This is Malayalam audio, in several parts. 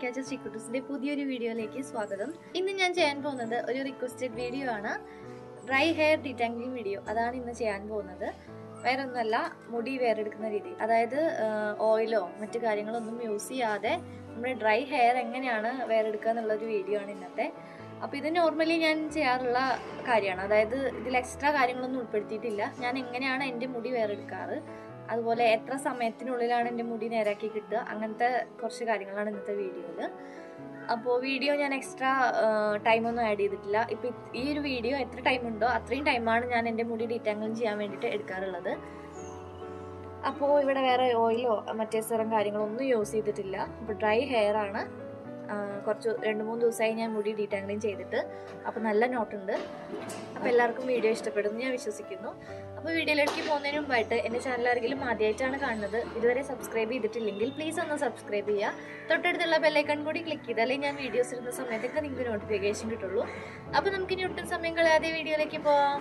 ക്യാച്ചർ ചിക്കുട്ടൂസിന്റെ പുതിയൊരു വീഡിയോയിലേക്ക് സ്വാഗതം ഇന്ന് ഞാൻ ചെയ്യാൻ പോകുന്നത് ഒരു റിക്വസ്റ്റഡ് വീഡിയോ ആണ് ഡ്രൈ ഹെയർ ഡിറ്റാങ്കിങ് വീഡിയോ അതാണ് ഇന്ന് ചെയ്യാൻ പോകുന്നത് വേറെ ഒന്നുമല്ല മുടി വേറെടുക്കുന്ന രീതി അതായത് ഓയിലോ മറ്റു കാര്യങ്ങളൊന്നും യൂസ് ചെയ്യാതെ നമ്മുടെ ഡ്രൈ ഹെയർ എങ്ങനെയാണ് വേറെടുക്കുക എന്നുള്ളൊരു വീഡിയോ ആണ് ഇന്നത്തെ അപ്പോൾ ഇത് നോർമലി ഞാൻ ചെയ്യാറുള്ള കാര്യമാണ് അതായത് ഇതിൽ എക്സ്ട്രാ കാര്യങ്ങളൊന്നും ഉൾപ്പെടുത്തിയിട്ടില്ല ഞാൻ എങ്ങനെയാണ് എൻ്റെ മുടി വേറെടുക്കാറ് അതുപോലെ എത്ര സമയത്തിനുള്ളിലാണ് എൻ്റെ മുടി നേരാക്കി കിട്ടുക അങ്ങനത്തെ കുറച്ച് കാര്യങ്ങളാണ് ഇന്നത്തെ വീഡിയോയിൽ അപ്പോൾ വീഡിയോ ഞാൻ എക്സ്ട്രാ ടൈമൊന്നും ആഡ് ചെയ്തിട്ടില്ല ഇപ്പോൾ ഈ ഒരു വീഡിയോ എത്ര ടൈം ഉണ്ടോ അത്രയും ടൈമാണ് ഞാൻ എൻ്റെ മുടി ഡീറ്റാങ്കിളും ചെയ്യാൻ വേണ്ടിയിട്ട് എടുക്കാറുള്ളത് അപ്പോൾ ഇവിടെ വേറെ ഓയിലോ മറ്റേ സിറം കാര്യങ്ങളോ ഒന്നും യൂസ് ചെയ്തിട്ടില്ല അപ്പോൾ ഡ്രൈ ഹെയർ ആണ് കുറച്ച് രണ്ട് മൂന്ന് ദിവസമായി ഞാൻ മുടി ഡീറ്റാങ്കിളിങ് ചെയ്തിട്ട് അപ്പോൾ നല്ല നോട്ടുണ്ട് അപ്പോൾ എല്ലാവർക്കും വീഡിയോ ഇഷ്ടപ്പെടുമെന്ന് ഞാൻ വിശ്വസിക്കുന്നു അപ്പോൾ വീഡിയോയിലേക്ക് പോകുന്നതിന് മുമ്പായിട്ട് എൻ്റെ ചാനൽ ആരെങ്കിലും ആദ്യമായിട്ടാണ് കാണുന്നത് ഇതുവരെ സബ്സ്ക്രൈബ് ചെയ്തിട്ടില്ലെങ്കിൽ പ്ലീസ് ഒന്ന് സബ്സ്ക്രൈബ് ചെയ്യുക തൊട്ടടുത്തുള്ള ബെല്ലൈക്കൺ കൂടി ക്ലിക്ക് ചെയ്താലേ ഞാൻ വീഡിയോസ് ഇടുന്ന സമയത്തൊക്കെ നിങ്ങൾക്ക് നോട്ടിഫിക്കേഷൻ കിട്ടുള്ളൂ അപ്പോൾ നമുക്ക് ഇനി ഒട്ടും സമയം കളയാതെ വീഡിയോയിലേക്ക് പോവാം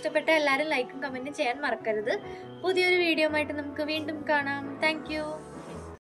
ഇഷ്ടപ്പെട്ട എല്ലാവരും ലൈക്കും കമൻറ്റും ചെയ്യാൻ മറക്കരുത് പുതിയൊരു വീഡിയോ ആയിട്ട് നമുക്ക് വീണ്ടും കാണാം താങ്ക്